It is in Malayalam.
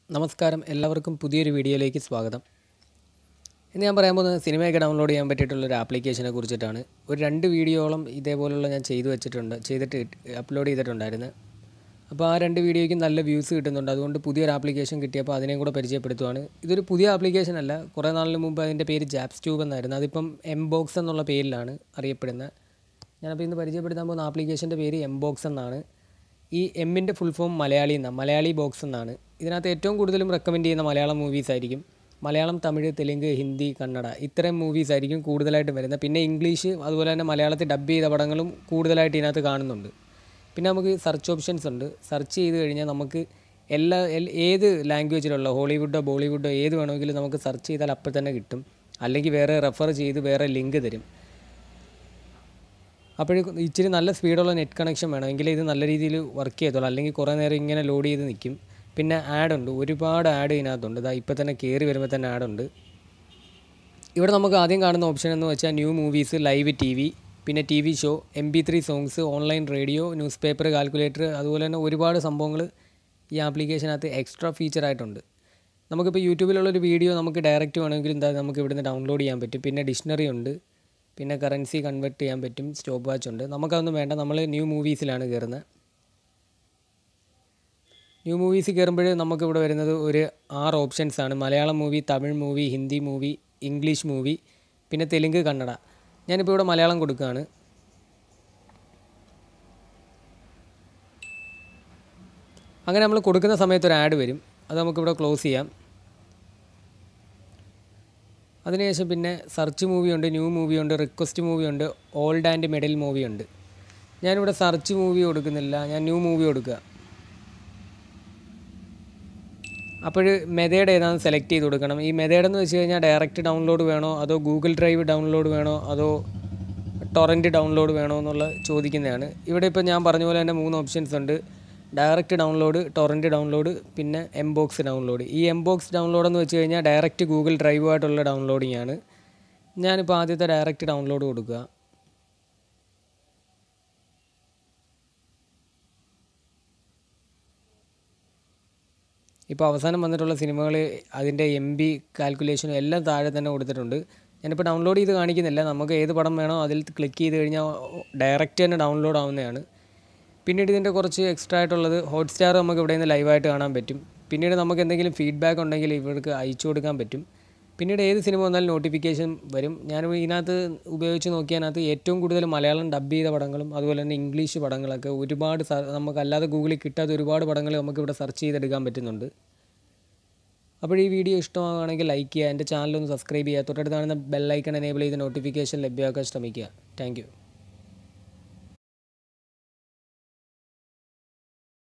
നമസ്കാരം എല്ലാവർക്കും പുതിയൊരു വീഡിയോയിലേക്ക് സ്വാഗതം ഇന്ന് ഞാൻ പറയാൻ പോകുന്നത് സിനിമയൊക്കെ ഡൗൺലോഡ് ചെയ്യാൻ പറ്റിയിട്ടുള്ള ഒരു ആപ്ലിക്കേഷനെ കുറിച്ചിട്ടാണ് ഒരു രണ്ട് വീഡിയോയോളം ഇതേപോലുള്ള ഞാൻ ചെയ്തു വെച്ചിട്ടുണ്ട് ചെയ്തിട്ട് അപ്ലോഡ് ചെയ്തിട്ടുണ്ടായിരുന്നു അപ്പോൾ ആ രണ്ട് വീഡിയോയ്ക്കും നല്ല വ്യൂസ് കിട്ടുന്നുണ്ട് അതുകൊണ്ട് പുതിയൊരു ആപ്ലിക്കേഷൻ കിട്ടിയപ്പോൾ അതിനെയും കൂടെ പരിചയപ്പെടുത്തുവാണ് ഇതൊരു പുതിയ ആപ്ലിക്കേഷൻ അല്ല കുറേ നാളിന് മുമ്പ് അതിൻ്റെ പേര് ജാപ്സ് ട്യൂബ് എന്നായിരുന്നു അതിപ്പം എം ബോക്സ് എന്നുള്ള പേരിലാണ് അറിയപ്പെടുന്നത് ഞാനപ്പോൾ ഇന്ന് പരിചയപ്പെടുത്താൻ പോകുന്ന ആപ്ലിക്കേഷൻ്റെ പേര് എം ബോക്സ് എന്നാണ് ഈ എമ്മിൻ്റെ ഫുൾ ഫോം മലയാളി എന്നാണ് മലയാളി ബോക്സ് എന്നാണ് ഇതിനകത്ത് ഏറ്റവും കൂടുതലും റെക്കമെൻഡ് ചെയ്യുന്ന മലയാളം മൂവീസ് ആയിരിക്കും മലയാളം തമിഴ് തെലുങ്ക് ഹിന്ദി കന്നഡ ഇത്രയും മൂവീസ് ആയിരിക്കും കൂടുതലായിട്ട് വരുന്നത് പിന്നെ ഇംഗ്ലീഷ് അതുപോലെ തന്നെ മലയാളത്തിൽ ഡബ് ചെയ്ത പടങ്ങളും കൂടുതലായിട്ട് ഇതിനകത്ത് കാണുന്നുണ്ട് പിന്നെ നമുക്ക് സെർച്ച് ഓപ്ഷൻസ് ഉണ്ട് സെർച്ച് ചെയ്ത് കഴിഞ്ഞാൽ നമുക്ക് എല്ലാ എൽ- ഏത് ലാംഗ്വേജിലുള്ള ഹോളിവുഡോ ബോളിവുഡോ ഏത് വേണമെങ്കിലും നമുക്ക് സെർച്ച് ചെയ്താൽ അപ്പോൾ തന്നെ കിട്ടും അല്ലെങ്കിൽ വേറെ റെഫർ ചെയ്ത് വേറെ ലിങ്ക് തരും അപ്പോഴേക്കും ഇച്ചിരി നല്ല സ്പീഡുള്ള നെറ്റ് കണക്ഷൻ വേണം എങ്കിലേ ഇത് നല്ല രീതിയിൽ വർക്ക് ചെയ്തോളൂ അല്ലെങ്കിൽ കുറേ നേരം ഇങ്ങനെ ലോഡ് ചെയ്ത് നിൽക്കും പിന്നെ ആഡ് ഉണ്ട് ഒരുപാട് ആഡ് ഇതിനകത്തുണ്ട് ഇതാ ഇപ്പോൾ തന്നെ കയറി വരുമ്പോൾ തന്നെ ആഡ് ഉണ്ട് ഇവിടെ നമുക്ക് ആദ്യം കാണുന്ന ഓപ്ഷൻ എന്ന് വെച്ചാൽ new movies live TV പിന്നെ TV show M P three songs online radio news paper calculator അതുപോലെ തന്നെ ഒരുപാട് സംഭവങ്ങൾ ഈ ആപ്ലിക്കേഷനകത്ത് എക്സ്ട്രാ ഫീച്ചറായിട്ടുണ്ട് നമുക്കിപ്പോൾ യൂട്യൂബിലുള്ള ഒരു വീഡിയോ നമുക്ക് ഡയറക്റ്റ് വേണമെങ്കിൽ എന്താ നമുക്ക് ഇവിടുന്ന് ഡൗൺലോഡ് ചെയ്യാൻ പറ്റും പിന്നെ ഡിക്ഷണറി ഉണ്ട് പിന്നെ കറൻസി കൺവേർട്ട് ചെയ്യാൻ പറ്റും സ്റ്റോപ്പ് വാച്ച് ഉണ്ട് നമുക്കതൊന്നും വേണ്ട നമ്മൾ ന്യൂ മൂവീസിലാണ് കയറുന്നത് ന്യൂ മൂവീസ് കയറുമ്പോൾ നമുക്കിവിടെ വരുന്നത് ഒരു ആറ് ഓപ്ഷൻസ് ആണ് Malayalam movie Tamil movie Hindi movie English movie പിന്നെ തെലുങ്ക് കന്നഡ ഞാനിപ്പോൾ ഇവിടെ മലയാളം കൊടുക്കുകയാണ് അങ്ങനെ നമ്മൾ കൊടുക്കുന്ന സമയത്ത് ഒരു ആഡ് വരും അത് നമുക്കിവിടെ ക്ലോസ് ചെയ്യാം അതിനുശേഷം പിന്നെ സെർച്ച് മൂവി ഉണ്ട് ന്യൂ മൂവി ഉണ്ട് റിക്വസ്റ്റ് മൂവി ഉണ്ട് ഓൾഡ് ആൻഡ് മിഡിൽ മൂവി ഉണ്ട് ഞാനിവിടെ സെർച്ച് മൂവി കൊടുക്കുന്നില്ല ഞാൻ ന്യൂ മൂവി കൊടുക്കുക അപ്പോൾ മെതേഡ് ഏതാണെന്ന് സെലക്ട് ചെയ്ത് കൊടുക്കണം ഈ മെതേഡ് എന്ന് വെച്ച് കഴിഞ്ഞാൽ ഡയറക്റ്റ് ഡൗൺലോഡ് വേണോ അതോ ഗൂഗിൾ ഡ്രൈവ് ഡൗൺലോഡ് വേണോ അതോ ടൊറൻറ്റ് ഡൗൺലോഡ് വേണോ എന്നുള്ള ചോദിക്കുന്നതാണ് ഇവിടെ ഇപ്പോൾ ഞാൻ പറഞ്ഞ പോലെ തന്നെ മൂന്ന് ഓപ്ഷൻസ് ഉണ്ട് ഡയറക്റ്റ് ഡൗൺലോഡ് ടൊറൻറ്റ് ഡൗൺലോഡ് പിന്നെ എം ബോക്സ് ഡൗൺലോഡ് ഈ എം ബോക്സ് ഡൗൺലോഡ് എന്ന് വെച്ച് കഴിഞ്ഞാൽ ഡയറക്റ്റ് ഗൂഗിൾ ഡ്രൈവുമായിട്ടുള്ള ഡൗൺലോഡിംഗ് ആണ് ഞാനിപ്പോൾ ആദ്യത്തെ ഡയറക്റ്റ് ഡൗൺലോഡ് കൊടുക്കുക ഇപ്പോൾ അവസാനം വന്നിട്ടുള്ള സിനിമകൾ അതിൻ്റെ എം ബി കാൽക്കുലേഷനും എല്ലാം താഴെ തന്നെ കൊടുത്തിട്ടുണ്ട് ഞാനിപ്പോൾ ഡൗൺലോഡ് ചെയ്ത് കാണിക്കുന്നില്ല നമുക്ക് ഏത് പടം വേണോ അതിൽ ക്ലിക്ക് ചെയ്ത് കഴിഞ്ഞാൽ ഡയറക്റ്റ് തന്നെ ഡൗൺലോഡ് ആവുന്നതാണ് പിന്നീട് ഇതിൻ്റെ കുറച്ച് എക്സ്ട്രാ ആയിട്ടുള്ളത് ഹോട്ട്സ്റ്റാർ നമുക്ക് ഇവിടെ നിന്ന് ലൈവായിട്ട് കാണാൻ പറ്റും പിന്നീട് നമുക്ക് എന്തെങ്കിലും ഫീഡ്ബാക്ക് ഉണ്ടെങ്കിൽ ഇവർക്ക് അയച്ചു കൊടുക്കാൻ പറ്റും പിന്നീട് ഏത് സിനിമ വന്നാലും നോട്ടിഫിക്കേഷൻ വരും ഞാൻ ഇതിനകത്ത് ഉപയോഗിച്ച് നോക്കിയതിനകത്ത് ഏറ്റവും കൂടുതൽ മലയാളം ഡബ് ചെയ്ത പടങ്ങളും അതുപോലെ തന്നെ ഇംഗ്ലീഷ് പടങ്ങളൊക്കെ ഒരുപാട് സ- നമുക്ക് അല്ലാതെ ഗൂഗിളിൽ കിട്ടാത്ത ഒരുപാട് പടങ്ങൾ നമുക്ക് ഇവിടെ സെർച്ച് ചെയ്തെടുക്കാൻ പറ്റുന്നുണ്ട് അപ്പോൾ ഈ വീഡിയോ ഇഷ്ടമാകുകയാണെങ്കിൽ ലൈക്ക് ചെയ്യുക എൻ്റെ ചാനലൊന്ന് സബ്സ്ക്രൈബ് ചെയ്യുക തൊട്ടടുത്ത് കാണുന്ന ബെല്ലൈക്കൺ എനേബിൾ ചെയ്ത് നോട്ടിഫിക്കേഷൻ ലഭ്യമാക്കാൻ ശ്രമിക്കുക താങ്ക്